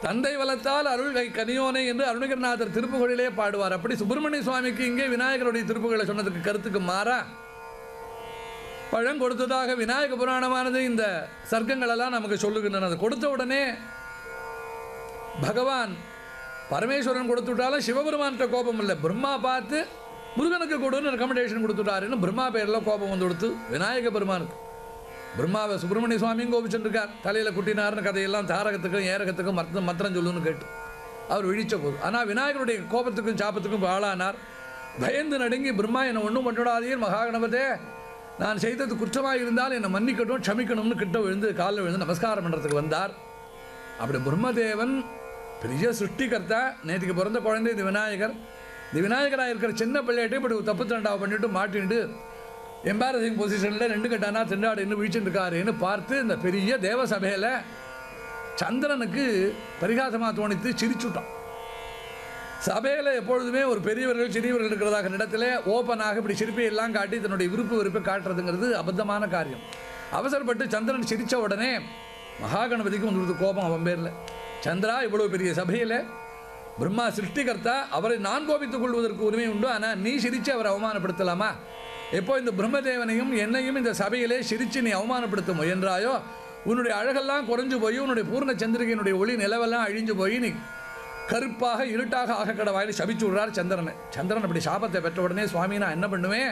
தந்தை வளர்த்தால் அருள் கை கனியோனே என்று அருணகிரிநாதர் திருப்புகழிலே பாடுவார் அப்படி சுப்பிரமணிய சுவாமிக்கு இங்கே விநாயகருடைய திருப்புகளை சொன்னதுக்கு கருத்துக்கு மாறா பழம் கொடுத்ததாக விநாயக புராணமானது இந்த சர்க்கங்களெல்லாம் நமக்கு சொல்லுகின்றன அது கொடுத்த உடனே பகவான் பரமேஸ்வரன் கொடுத்துட்டாலும் சிவபெருமான்கிட்ட கோபம் இல்லை பிரம்மா பார்த்து முருகனுக்கு கொடுன்னு ரெக்கமெண்டேஷன் கொடுத்துட்டாருன்னு பிரம்மா பேரில் கோபம் வந்து கொடுத்து விநாயக பெருமானுக்கு பிரம்மாவை சுப்பிரமணிய சுவாமியும் கோபிச்சுருக்கார் தலையில் குட்டினார்னு கதையெல்லாம் தாரகத்துக்கும் ஏரகத்துக்கும் மற்ற மந்திரம் சொல்லுன்னு கேட்டு அவர் விழிச்ச போது ஆனால் விநாயகருடைய கோபத்துக்கும் சாபத்துக்கும் ஆளானார் பயந்து நடுங்கி பிரம்மா என்னை ஒன்றும் பண்ணாதீர் மகாகணபதே நான் செய்தது குற்றமாக இருந்தால் என்னை மன்னிக்கட்டும் க்ஷமிக்கணும்னு கிட்ட விழுந்து காலில் விழுந்து நமஸ்காரம் பண்ணுறதுக்கு வந்தார் அப்படி பிரம்மதேவன் பெரிய சிருஷ்டிகர்த்தா நேற்றுக்கு பிறந்த குழந்தை இது விநாயகர் இந்த விநாயகராக இருக்கிற சின்ன பிள்ளைகிட்ட இப்படி ஒரு தப்பு தண்டாவை பண்ணிட்டு மாட்டிட்டு எம்பாரசிங் பொசிஷனில் ரெண்டு கட்டானா திண்டாடு இன்னும் வீழ்ச்சிட்டு இருக்காருன்னு பார்த்து இந்த பெரிய தேவ சபையில் சந்திரனுக்கு பரிகாசமாக தோணித்து சிரிச்சுட்டான் சபையில் எப்பொழுதுமே ஒரு பெரியவர்கள் சிறியவர்கள் இருக்கிறதாக இடத்துல ஓப்பனாக இப்படி சிரிப்பை எல்லாம் காட்டி தன்னுடைய விருப்பு வெறுப்பை காட்டுறதுங்கிறது அபத்தமான காரியம் அவசரப்பட்டு சந்திரன் சிரித்த உடனே மகாகணபதிக்கு வந்துடுது கோபம் அவன் பேரில் சந்திரா இவ்வளோ பெரிய சபையில் பிரம்மா சிருஷ்டிகர்த்தா அவரை நான் கோபித்துக் கொள்வதற்கு உரிமை உண்டு ஆனால் நீ சிரித்து அவரை அவமானப்படுத்தலாமா எப்போ இந்த பிரம்மதேவனையும் என்னையும் இந்த சபையிலே சிரித்து நீ அவமானப்படுத்த முயன்றாயோ உன்னுடைய அழகெல்லாம் குறைஞ்சு போய் உன்னுடைய பூர்ண சந்திரிகையினுடைய ஒளி நிலவெல்லாம் அழிஞ்சு போய் நீ கருப்பாக இருட்டாக ஆகக்கட வாயில் சபிச்சு விடுறார் சந்திரனை சந்திரன் அப்படி சாபத்தை பெற்ற உடனே சுவாமி நான் என்ன பண்ணுவேன்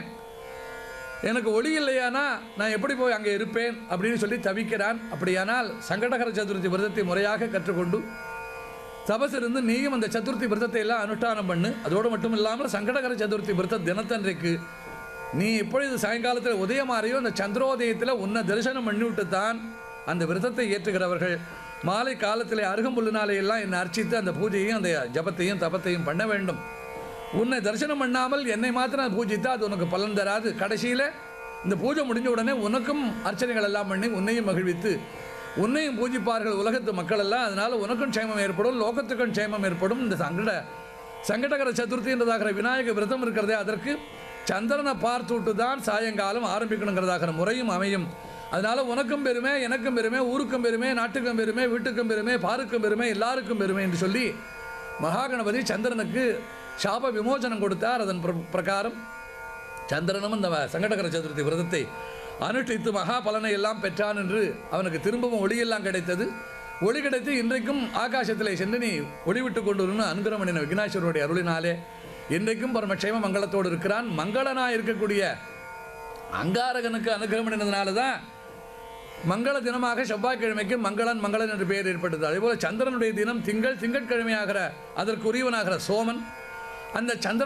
எனக்கு ஒளி இல்லையானா நான் எப்படி போய் அங்கே இருப்பேன் அப்படின்னு சொல்லி தவிக்கிறான் அப்படியானால் சங்கடகர சதுர்த்தி விரதத்தை முறையாக கற்றுக்கொண்டு தபஸ் இருந்து நீயும் அந்த சதுர்த்தி விரதத்தை எல்லாம் அனுஷ்டானம் பண்ணு அதோடு மட்டும் இல்லாமல் சங்கடகர சதுர்த்தி விரத தினத்தன்றைக்கு நீ எப்பொழுது சாயங்காலத்தில் உதயமாறையோ அந்த சந்திரோதயத்தில் உன்னை தரிசனம் பண்ணிவிட்டு தான் அந்த விரதத்தை ஏற்றுகிறவர்கள் மாலை காலத்தில் அருகம்புல்லினாலே எல்லாம் என்னை அர்ச்சித்து அந்த பூஜையும் அந்த ஜபத்தையும் தபத்தையும் பண்ண வேண்டும் உன்னை தரிசனம் பண்ணாமல் என்னை மாத்திரம் பூஜித்தா அது உனக்கு பலன் தராது கடைசியில் இந்த பூஜை முடிஞ்ச உடனே உனக்கும் அர்ச்சனைகள் எல்லாம் பண்ணி உன்னையும் மகிழ்வித்து உன்னையும் பூஜிப்பார்கள் உலகத்து மக்கள் எல்லாம் அதனால் உனக்கும் க்ஷேமம் ஏற்படும் லோகத்துக்கும் க்ஷேமம் ஏற்படும் இந்த சங்கட சங்கடகர சதுர்த்தி என்றதாகிற விநாயக விரதம் இருக்கிறதே அதற்கு சந்திரனை பார்த்து விட்டு தான் சாயங்காலம் ஆரம்பிக்கணுங்கிறதாகிற முறையும் அமையும் அதனால உனக்கும் பெருமை எனக்கும் பெருமை ஊருக்கும் பெருமை நாட்டுக்கும் பெருமை வீட்டுக்கும் பெருமை பாருக்கும் பெருமை எல்லாருக்கும் பெருமை என்று சொல்லி மகாகணபதி சந்திரனுக்கு சாப விமோசனம் கொடுத்தார் அதன் பிர- பிரகாரம் சந்திரனும் இந்த சங்கடகர சதுர்த்தி விரதத்தை அனுஷ்டித்து மகா பலனை எல்லாம் பெற்றான் என்று அவனுக்கு திரும்பவும் ஒளியெல்லாம் கிடைத்தது ஒளி கிடைத்து இன்றைக்கும் ஆகாசத்திலே சென்று நீ ஒளிவிட்டு கொண்டு வரணும் அனுகிரமணின விக்னாஸ்வரருடைய அருளினாலே இன்றைக்கும் பரமக்ஷேம மங்களத்தோடு இருக்கிறான் மங்களனாக இருக்கக்கூடிய அங்காரகனுக்கு அனுகிரமணினதுனால தான் மங்கள தினமாக செவ்வாய்க்கிழமைக்கு மங்களன் மங்களன் என்று பெயர் ஏற்பட்டது அதேபோல சந்திரனுடைய தினம் திங்கள் திங்கட்கிழமையாகிற அதற்கு உரியவனாகிற சோமன் அந்த சந்திர